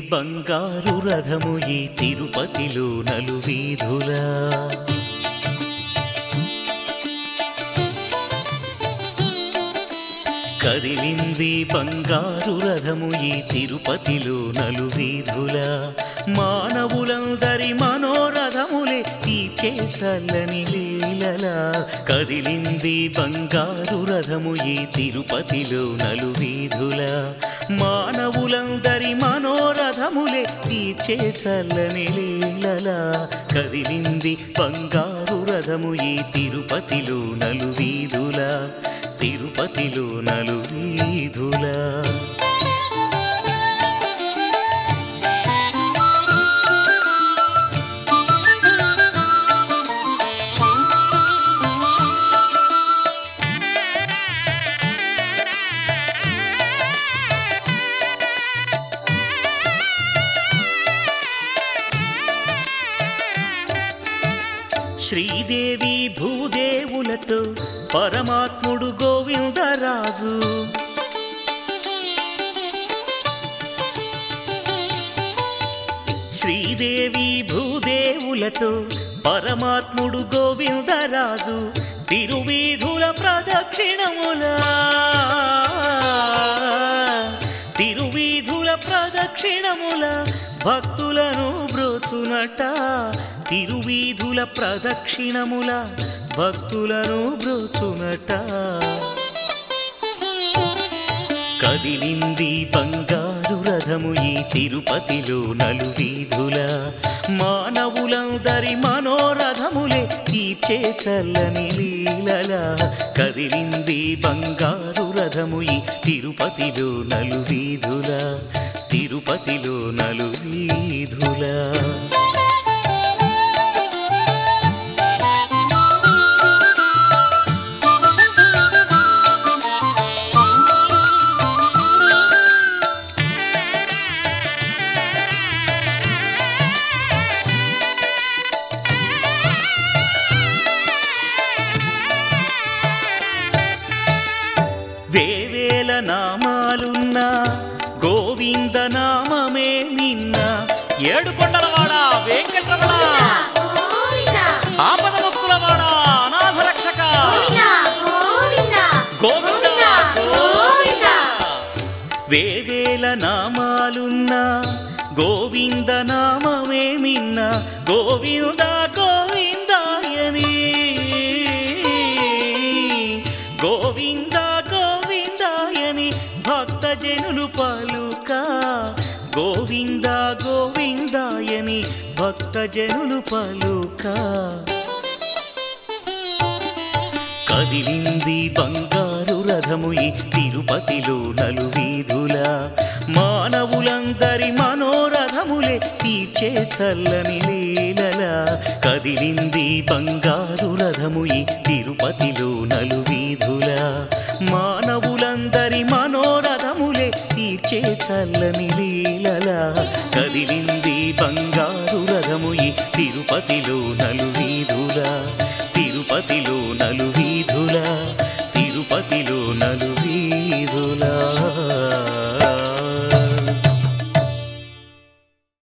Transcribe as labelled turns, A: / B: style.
A: బంగారు రథము ఈ తిరుపతిలో నలువీధులా కదిలింది బంగారు రథము ఈ తిరుపతిలో నలువీధుల మానవులందరి మనోరథములే తీర్చే చల్లని లీలలా కదిలింది బంగారు రథము ఈ తిరుపతిలో నలువీధుల మానవులందరి మనోరథములే తీర్చే చల్లని లీలలా కదిలింది బంగారు రథము ఈ తిరుపతిలో నలువీధుల తిరుపతిలో నలువీధులా శ్రీదేవి భూదేవులతో పరమాత్ముడు గోవిందరాజు శ్రీదేవి భూదేవులతో పరమాత్ముడు గోవిందరాజు తిరువీధుల ప్రదక్షిణముల తిరువీధుల ప్రదక్షిణముల భక్తులను బ్రోచునట తిరువీధుల ప్రదక్షిణముల భక్తులను బ్రోచునట కదిలింది బంగారు రథము ఈ తిరుపతిలో నలువీధుల మానవులందరి మనోరథములే తీర్చే చల్లని లీలలా కదిలింది బంగారు రథము ఈ తిరుపతిలో నలువీధుల తిరుపతిలో నలువీధులా వేవేల నామాలున్న గోవింద నామమే నిన్న ఏడు కొండలవాడ వెంకటరమణ ఆపద ముక్కులవాడ అనాథ రక్షక గోవింద గోవింద వేవేల నామాలున్న గోవింద నామమే మిన్న గోవింద గోవిందాయని గోవింద గోవిందాయని భక్తజనులు పలుక గోవింద గోవిందాయని భక్తజనులు పలుక కదిలింది బంగారు రథము ఈ తిరుపతిలో నలువీధుల మానవులందరి మనోరథములే తీర్చే చల్లని లీలలా కదిలింది బంగారు రథము ఈ తిరుపతిలో నలువీధుల మానవులందరి మనోరథములే తీర్చే చల్లని లీలలా కదిలింది బంగారు రథము ఈ తిరుపతిలో నలువీధుల తిరుపతిలో నలువీధుల తిరుపతిలో నలువీధులా